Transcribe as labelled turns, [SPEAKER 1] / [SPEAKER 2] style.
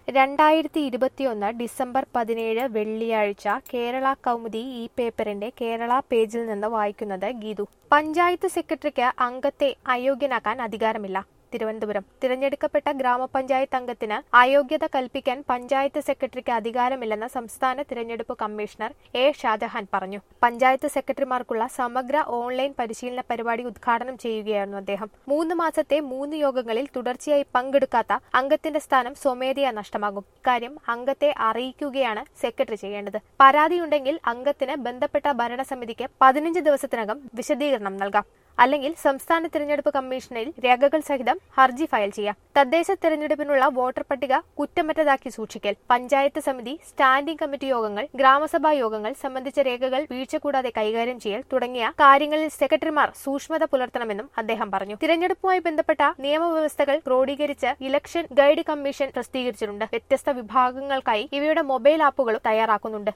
[SPEAKER 1] രണ്ടായിരത്തി ഇരുപത്തിയൊന്ന് ഡിസംബർ പതിനേഴ് വെള്ളിയാഴ്ച കേരള കൗമുദി ഈ പേപ്പറിന്റെ കേരള പേജിൽ നിന്ന് വായിക്കുന്നത് ഗീതു പഞ്ചായത്ത് സെക്രട്ടറിക്ക് അംഗത്തെ അയോഗ്യനാക്കാൻ അധികാരമില്ല തിരുവനന്തപുരം തിരഞ്ഞെടുക്കപ്പെട്ട ഗ്രാമപഞ്ചായത്ത് അംഗത്തിന് അയോഗ്യത കൽപ്പിക്കാൻ പഞ്ചായത്ത് സെക്രട്ടറിക്ക് അധികാരമില്ലെന്ന് സംസ്ഥാന തിരഞ്ഞെടുപ്പ് കമ്മീഷണർ എ ഷാജഹാൻ പറഞ്ഞു പഞ്ചായത്ത് സെക്രട്ടറിമാർക്കുള്ള സമഗ്ര ഓൺലൈൻ പരിശീലന പരിപാടി ഉദ്ഘാടനം ചെയ്യുകയായിരുന്നു അദ്ദേഹം മൂന്ന് മാസത്തെ മൂന്ന് യോഗങ്ങളിൽ തുടർച്ചയായി പങ്കെടുക്കാത്ത അംഗത്തിന്റെ സ്ഥാനം സ്വമേധയാ നഷ്ടമാകും ഇക്കാര്യം അംഗത്തെ അറിയിക്കുകയാണ് സെക്രട്ടറി ചെയ്യേണ്ടത് പരാതിയുണ്ടെങ്കിൽ അംഗത്തിന് ബന്ധപ്പെട്ട ഭരണസമിതിക്ക് പതിനഞ്ച് ദിവസത്തിനകം വിശദീകരണം നൽകാം അല്ലെങ്കിൽ സംസ്ഥാന തിരഞ്ഞെടുപ്പ് കമ്മീഷനിൽ രേഖകൾ സഹിതം ഹർജി ഫയൽ ചെയ്യാം തദ്ദേശ തിരഞ്ഞെടുപ്പിനുള്ള വോട്ടർ പട്ടിക കുറ്റമറ്റതാക്കി സൂക്ഷിക്കൽ പഞ്ചായത്ത് സമിതി സ്റ്റാൻഡിംഗ് കമ്മിറ്റി യോഗങ്ങൾ ഗ്രാമസഭാ യോഗങ്ങൾ സംബന്ധിച്ച രേഖകൾ വീഴ്ച കൂടാതെ കൈകാര്യം ചെയ്യൽ തുടങ്ങിയ കാര്യങ്ങളിൽ സെക്രട്ടറിമാർ സൂക്ഷ്മത പുലർത്തണമെന്നും അദ്ദേഹം പറഞ്ഞു തിരഞ്ഞെടുപ്പുമായി ബന്ധപ്പെട്ട നിയമവ്യവസ്ഥകൾ ക്രോഡീകരിച്ച് ഇലക്ഷൻ ഗൈഡ് കമ്മീഷൻ പ്രസിദ്ധീകരിച്ചിട്ടുണ്ട് വ്യത്യസ്ത വിഭാഗങ്ങൾക്കായി ഇവയുടെ മൊബൈൽ ആപ്പുകളും തയ്യാറാക്കുന്നുണ്ട്